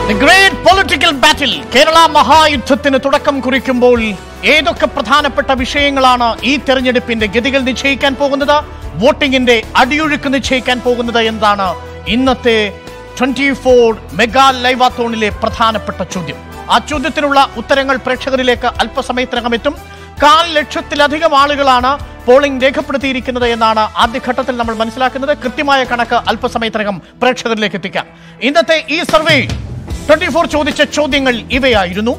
The great political battle Kerala മഹായുദ്ധത്തിന് തുടക്കം കുറിക്കുമ്പോൾ ഏതൊക്കെ പ്രധാനപ്പെട്ട വിഷയങ്ങളാണ് ഈ തെരഞ്ഞെടുപ്പിന്റെ ഗതികൾ നിശ്ചയിക്കാൻ പോകുന്നത് വോട്ടിംഗിന്റെ അടിയൊഴുക്ക് നിശ്ചയിക്കാൻ പോകുന്നത് എന്നതാണ് ഇന്നത്തെ ട്വന്റി ഫോർ മെഗാ ലൈവാത്തോണിലെ പ്രധാനപ്പെട്ട ചോദ്യം ആ ചോദ്യത്തിനുള്ള ഉത്തരങ്ങൾ പ്രേക്ഷകരിലേക്ക് അല്പസമയത്തിനകം എത്തും കാൽ ലക്ഷത്തിലധികം ആളുകളാണ് പോളിംഗ് രേഖപ്പെടുത്തിയിരിക്കുന്നത് എന്നാണ് ആദ്യഘട്ടത്തിൽ നമ്മൾ മനസ്സിലാക്കുന്നത് കൃത്യമായ കണക്ക് അല്പസമയത്തിനകം പ്രേക്ഷകരിലേക്ക് എത്തിക്കാം ഇന്നത്തെ ഈ സർവേ ട്വന്റി ഫോർ ചോദിച്ച ചോദ്യങ്ങൾ ഇവയായിരുന്നു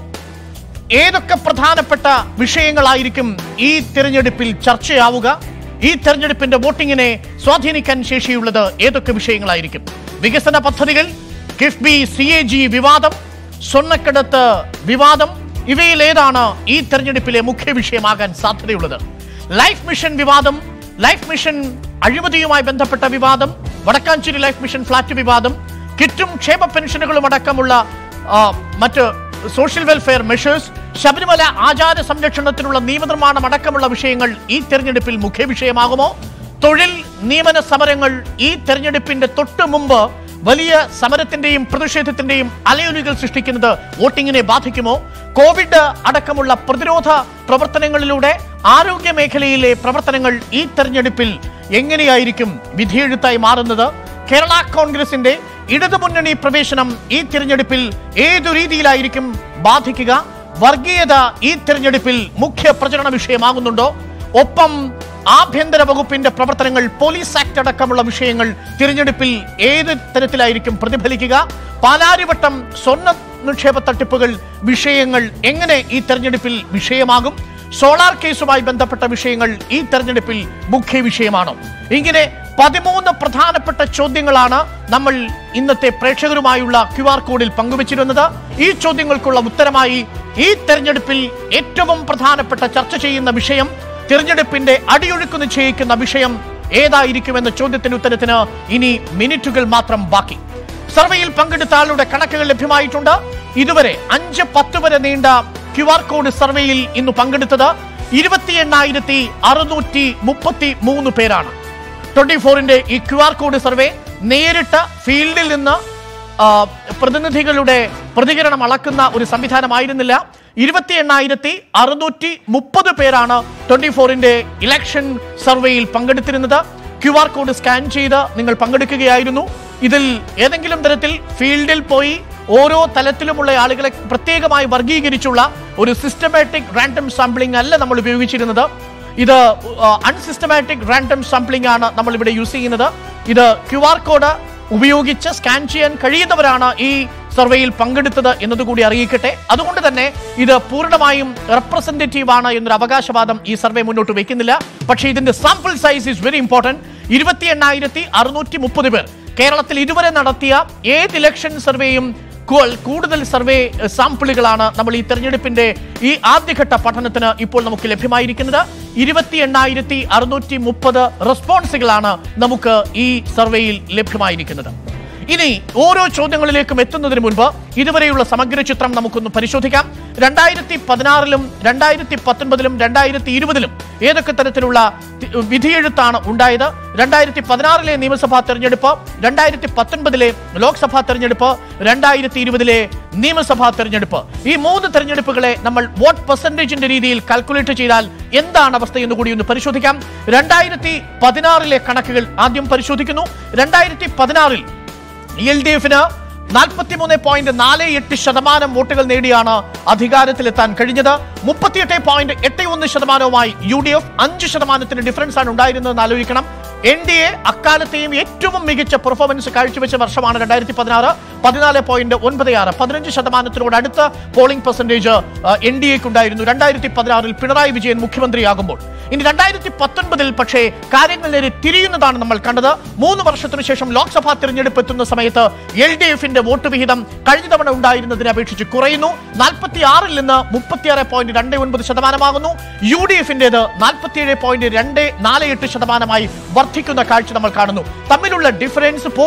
ഏതൊക്കെ പ്രധാനപ്പെട്ട വിഷയങ്ങളായിരിക്കും ഈ തിരഞ്ഞെടുപ്പിൽ ചർച്ചയാവുക ഈ തെരഞ്ഞെടുപ്പിന്റെ വോട്ടിങ്ങിനെ സ്വാധീനിക്കാൻ ശേഷിയുള്ളത് ഏതൊക്കെ വിഷയങ്ങളായിരിക്കും വികസന പദ്ധതികൾ കിഫ്ബി സി എ ജി വിവാദം സ്വർണ്ണക്കടത്ത് വിവാദം ഇവയിൽ ഏതാണ് ഈ തെരഞ്ഞെടുപ്പിലെ മുഖ്യ വിഷയമാകാൻ സാധ്യതയുള്ളത് ലൈഫ് മിഷൻ വിവാദം ലൈഫ് മിഷൻ അഴിമതിയുമായി ബന്ധപ്പെട്ട വിവാദം വടക്കാഞ്ചേരി ലൈഫ് മിഷൻ ഫ്ളാറ്റ് വിവാദം കിറ്റും ക്ഷേമ പെൻഷനുകളും അടക്കമുള്ള ആ, മറ്റ് സോഷ്യൽ വെൽഫെയർ മെഷേഴ്സ് ശബരിമല ആചാര സംരക്ഷണത്തിനുള്ള നിയമനിർമ്മാണം അടക്കമുള്ള വിഷയങ്ങൾ ഈ തെരഞ്ഞെടുപ്പിൽ മുഖ്യ വിഷയമാകുമോ തൊഴിൽ നിയമന സമരങ്ങൾ ഈ തെരഞ്ഞെടുപ്പിന്റെ തൊട്ടു മുമ്പ് വലിയ സമരത്തിന്റെയും പ്രതിഷേധത്തിന്റെയും അലയൊലികൾ സൃഷ്ടിക്കുന്നത് വോട്ടിങ്ങിനെ ബാധിക്കുമോ കോവിഡ് അടക്കമുള്ള പ്രതിരോധ പ്രവർത്തനങ്ങളിലൂടെ ആരോഗ്യ മേഖലയിലെ പ്രവർത്തനങ്ങൾ ഈ തെരഞ്ഞെടുപ്പിൽ എങ്ങനെയായിരിക്കും വിധിയെഴുത്തായി മാറുന്നത് കേരള കോൺഗ്രസിന്റെ ഇടതുമുന്നണി പ്രവേശനം ഈ തിരഞ്ഞെടുപ്പിൽ ഏതു രീതിയിലായിരിക്കും ബാധിക്കുക വർഗീയത ഈ തിരഞ്ഞെടുപ്പിൽ മുഖ്യ പ്രചരണ വിഷയമാകുന്നുണ്ടോ ഒപ്പം ആഭ്യന്തര വകുപ്പിന്റെ പ്രവർത്തനങ്ങൾ പോലീസ് ആക്ട് അടക്കമുള്ള വിഷയങ്ങൾ തിരഞ്ഞെടുപ്പിൽ ഏത് തരത്തിലായിരിക്കും പ്രതിഫലിക്കുക പാലാരിവട്ടം സ്വർണ്ണ നിക്ഷേപ തട്ടിപ്പുകൾ വിഷയങ്ങൾ എങ്ങനെ ഈ തെരഞ്ഞെടുപ്പിൽ വിഷയമാകും സോളാർ കേസുമായി ബന്ധപ്പെട്ട വിഷയങ്ങൾ ഈ തെരഞ്ഞെടുപ്പിൽ മുഖ്യ വിഷയമാണോ ഇങ്ങനെ പതിമൂന്ന് പ്രധാനപ്പെട്ട ചോദ്യങ്ങളാണ് നമ്മൾ ഇന്നത്തെ പ്രേക്ഷകരുമായുള്ള ക്യു ആർ കോഡിൽ പങ്കുവച്ചിരുന്നത് ഈ ചോദ്യങ്ങൾക്കുള്ള ഉത്തരമായി ഈ തെരഞ്ഞെടുപ്പിൽ ഏറ്റവും പ്രധാനപ്പെട്ട ചർച്ച ചെയ്യുന്ന വിഷയം തിരഞ്ഞെടുപ്പിന്റെ അടിയൊഴുക്ക് നിശ്ചയിക്കുന്ന വിഷയം ഏതായിരിക്കുമെന്ന ചോദ്യത്തിന് ഉത്തരത്തിന് ഇനി മിനിറ്റുകൾ മാത്രം ബാക്കി സർവേയിൽ പങ്കെടുത്ത ആളുടെ കണക്കുകൾ ലഭ്യമായിട്ടുണ്ട് ഇതുവരെ അഞ്ച് പത്ത് വരെ നീണ്ട ക്യു ആർ കോഡ് സർവേയിൽ ഇന്ന് പങ്കെടുത്തത് ഇരുപത്തി എണ്ണായിരത്തി അറുന്നൂറ്റി മുപ്പത്തി മൂന്ന് പേരാണ് ട്വന്റി ഫോറിന്റെ ഈ ക്യു ആർ കോഡ് സർവേ നേരിട്ട് ഫീൽഡിൽ നിന്ന് ആ, പ്രതിനിധികളുടെ പ്രതികരണം അളക്കുന്ന ഒരു സംവിധാനമായിരുന്നില്ല ഇരുപത്തി എണ്ണായിരത്തി അറുന്നൂറ്റി മുപ്പത് പേരാണ് ട്വന്റി ഫോറിന്റെ ഇലക്ഷൻ സർവേയിൽ പങ്കെടുത്തിരുന്നത് ക്യു ആർ കോഡ് സ്കാൻ ചെയ്ത് നിങ്ങൾ പങ്കെടുക്കുകയായിരുന്നു ഇതിൽ ഏതെങ്കിലും തരത്തിൽ ഫീൽഡിൽ പോയി ഓരോ തലത്തിലുമുള്ള ആളുകളെ പ്രത്യേകമായി വർഗീകരിച്ചുള്ള ഒരു സിസ്റ്റമാറ്റിക് റാൻഡം സാമ്പിളിംഗ് അല്ല നമ്മൾ ഉപയോഗിച്ചിരുന്നത് ഇത് അൺസിസ്റ്റമാറ്റിക് റാൻഡം സാമ്പിളിംഗ് ആണ് നമ്മൾ ഇവിടെ യൂസ് ചെയ്യുന്നത് ഇത് ക്യു ആർ കോഡ് ഉപയോഗിച്ച് സ്കാൻ ചെയ്യാൻ കഴിയുന്നവരാണ് ഈ സർവേയിൽ പങ്കെടുത്തത് എന്നതുകൂടി അറിയിക്കട്ടെ അതുകൊണ്ട് തന്നെ ഇത് പൂർണ്ണമായും റെപ്രസെന്റേറ്റീവ് ആണ് എന്നൊരു അവകാശവാദം ഈ സർവേ മുന്നോട്ട് വെക്കുന്നില്ല പക്ഷേ ഇതിന്റെ sample size is very important ഇരുപത്തി എണ്ണായിരത്തി അറുന്നൂറ്റി മുപ്പത് പേർ കേരളത്തിൽ ഇതുവരെ നടത്തിയ ഏത് ഇലക്ഷൻ സർവേയും കൂ- കൂടുതൽ സർവേ എഹ്, സാമ്പിളുകളാണ് നമ്മൾ ഈ തെരഞ്ഞെടുപ്പിന്റെ ഈ ആദ്യഘട്ട പഠനത്തിന് ഇപ്പോൾ നമുക്ക് ലഭ്യമായിരിക്കുന്നത് ഇരുപത്തി എണ്ണായിരത്തി അറുന്നൂറ്റി മുപ്പത് റെസ്പോൺസുകളാണ് നമുക്ക് ഈ സർവേയിൽ ലഭ്യമായിരിക്കുന്നത് ഇനി ഓരോ ചോദ്യങ്ങളിലേക്കും എത്തുന്നതിന് മുൻപ് ഇതുവരെയുള്ള സമഗ്ര ചിത്രം നമുക്കൊന്ന് പരിശോധിക്കാം രണ്ടായിരത്തി പതിനാറിലും രണ്ടായിരത്തി പത്തൊൻപതിലും രണ്ടായിരത്തി ഇരുപതിലും ഏതൊക്കെ തരത്തിലുള്ള തി- വിധിയെഴുത്താണ് ഉണ്ടായത് രണ്ടായിരത്തി പതിനാറിലെ നിയമസഭാ തെരഞ്ഞെടുപ്പ് രണ്ടായിരത്തി പത്തൊൻപതിലെ ലോക്സഭാ തെരഞ്ഞെടുപ്പ് രണ്ടായിരത്തി ഇരുപതിലെ നിയമസഭാ തെരഞ്ഞെടുപ്പ് ഈ മൂന്ന് തെരഞ്ഞെടുപ്പുകളെ നമ്മൾ വോട്ട് പെർസെന്റേജിന്റെ രീതിയിൽ കാൽക്കുലേറ്റ് ചെയ്താൽ എന്താണ് അവസ്ഥ എന്ന് കൂടി ഒന്ന് പരിശോധിക്കാം രണ്ടായിരത്തി പതിനാറിലെ കണക്കുകൾ ആദ്യം പരിശോധിക്കുന്നു രണ്ടായിരത്തി പതിനാറിൽ എൽ ഡി എഫിന് നാൽപ്പത്തിമൂന്ന് പോയിന്റ് നാല് എട്ട് ശതമാനം വോട്ടുകൾ നേടിയാണ് അധികാരത്തിലെത്താൻ കഴിഞ്ഞത് മുപ്പത്തിയെട്ട് പോയിന്റ് എട്ട് ഒന്ന് ശതമാനവുമായി യു ഡി എഫ് അഞ്ച് ശതമാനത്തിന് ഡിഫറൻസ് ആണ് ഉണ്ടായിരുന്നതെന്ന് ആലോചിക്കണം എൻ ഡി എ അക്കാലത്തെയും ഏറ്റവും മികച്ച പെർഫോമൻസ് കാഴ്ചവെച്ച വർഷമാണ് രണ്ടായിരത്തി പതിനാറ് പതിനാല് പോയിന്റ് ഒൻപത് ആറ് പതിനഞ്ച് ശതമാനത്തിനോട് അടുത്ത പോളിംഗ് പെർസെന്റേജ് എൻ ഡി എക്ക് ഉണ്ടായിരുന്നു രണ്ടായിരത്തി പതിനാറിൽ പിണറായി വിജയൻ മുഖ്യമന്ത്രിയാകുമ്പോൾ ഇനി രണ്ടായിരത്തി പത്തൊൻപതിൽ പക്ഷേ കാര്യങ്ങൾ നേരെ തിരിയുന്നതാണ് നമ്മൾ കണ്ടത് മൂന്ന് വർഷത്തിനു ശേഷം ലോക്സഭാ തിരഞ്ഞെടുപ്പ് എത്തുന്ന സമയത്ത് എൽ ഡി എഫിന്റെ വോട്ട് വിഹിതം കഴിഞ്ഞ തവണ ഉണ്ടായിരുന്നതിനെ അപേക്ഷിച്ച് കുറയുന്നു നാൽപ്പത്തി ആറിൽ നിന്ന് മുപ്പത്തിയാറ് പോയിന്റ് രണ്ട് ഒൻപത് ശതമാനമാകുന്നു യു ഡി എഫിന്റേത് നാൽപ്പത്തിയേഴ് പോയിന്റ് രണ്ട് നാല് എട്ട് ശതമാനമായി വർദ്ധിക്കുന്ന കാഴ്ച നമ്മൾ കാണുന്നു തമ്മിലുള്ള ഡിഫറൻസ് പോലും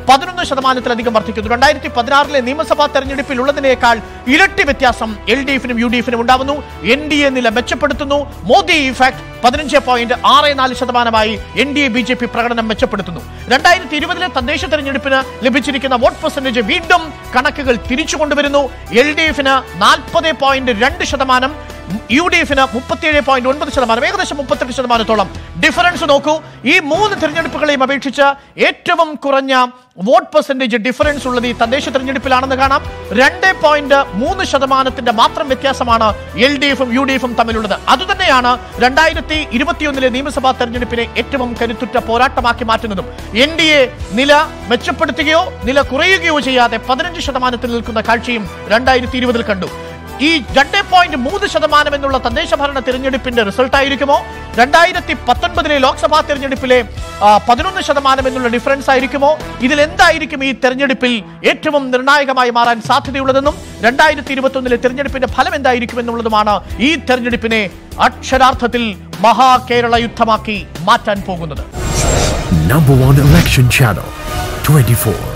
പതിനൊന്ന് ശതമാനത്തിലധികം വർദ്ധിക്കുന്നു രണ്ടായിരത്തി പതിനാറിലെ നിയമസഭാ തെരഞ്ഞെടുപ്പിൽ ഉള്ളതിനേക്കാൾ ഇരട്ടി വ്യത്യാസം എൽ ഡി എഫിനും യു ഡി എഫിനും ഉണ്ടാവുന്നു എൻ ഡി എ നില മെച്ചപ്പെടുത്തുന്നു മോദി ഇഫാക്ട് പതിനഞ്ച് പോയിന്റ് ആറ് നാല് ശതമാനമായി N D A B J P പ്രകടനം മെച്ചപ്പെടുത്തുന്നു രണ്ടായിരത്തി ഇരുപതിലെ തദ്ദേശ തെരഞ്ഞെടുപ്പിന് ലഭിച്ചിരിക്കുന്ന വോട്ട് പെർസെന്റേജ് വീണ്ടും കണക്കുകൾ തിരിച്ചു കൊണ്ടുവരുന്നു എൽ ഡി എഫിന് നാൽപ്പത് പോയിന്റ് രണ്ട് ശതമാനം യു ഡി എഫിന് മുപ്പത്തിയേഴ് പോയിന്റ് ഒൻപത് ശതമാനം ഏകദേശം മുപ്പത്തെട്ട് ശതമാനത്തോളം ഡിഫറൻസ് നോക്കൂ ഈ മൂന്ന് തെരഞ്ഞെടുപ്പുകളെയും അപേക്ഷിച്ച് ഏറ്റവും കുറഞ്ഞ വോട്ട് പെർസെന്റേജ് ഡിഫറൻസ് ഉള്ളത് ഈ തദ്ദേശ തെരഞ്ഞെടുപ്പിലാണെന്ന് കാണാം രണ്ട് പോയിന്റ് മൂന്ന് ശതമാനത്തിന്റെ മാത്രം വ്യത്യാസമാണ് എൽ ഡി എഫും യു ഡി എഫും തമ്മിലുള്ളത് അതുതന്നെയാണ് രണ്ടായിരത്തി ഇരുപത്തിയൊന്നിലെ നിയമസഭാ തെരഞ്ഞെടുപ്പിനെ ഏറ്റവും കരുത്തുറ്റ പോരാട്ടമാക്കി മാറ്റുന്നതും എൻ ഡി എ നില മെച്ചപ്പെടുത്തുകയോ നില കുറയുകയോ ചെയ്യാതെ പതിനഞ്ച് ശതമാനത്തിൽ നിൽക്കുന്ന കാഴ്ചയും രണ്ടായിരത്തി ഇരുപതിൽ കണ്ടു ഈ രണ്ട് പോയിന്റ് മൂന്ന് ശതമാനം എന്നുള്ള തദ്ദേശ ഭരണ തിരഞ്ഞെടുപ്പിന്റെ റിസൾട്ട് ആയിരിക്കുമോ രണ്ടായിരത്തി പത്തൊൻപതിലെ ലോക്സഭാ തിരഞ്ഞെടുപ്പിലെ ആ, പതിനൊന്ന് ശതമാനം എന്നുള്ള ഡിഫറൻസ് ആയിരിക്കുമോ ഇതിൽ എന്തായിരിക്കും ഈ തെരഞ്ഞെടുപ്പിൽ ഏറ്റവും നിർണായകമായി മാറാൻ സാധ്യതയുള്ളതെന്നും രണ്ടായിരത്തി ഇരുപത്തി ഒന്നിലെ തെരഞ്ഞെടുപ്പിന്റെ ഫലം എന്തായിരിക്കും എന്നുള്ളതുമാണ് ഈ തെരഞ്ഞെടുപ്പിനെ അക്ഷരാർത്ഥത്തിൽ മഹാകേരള യുദ്ധമാക്കി മാറ്റാൻ പോകുന്നത് Number one election channel 24.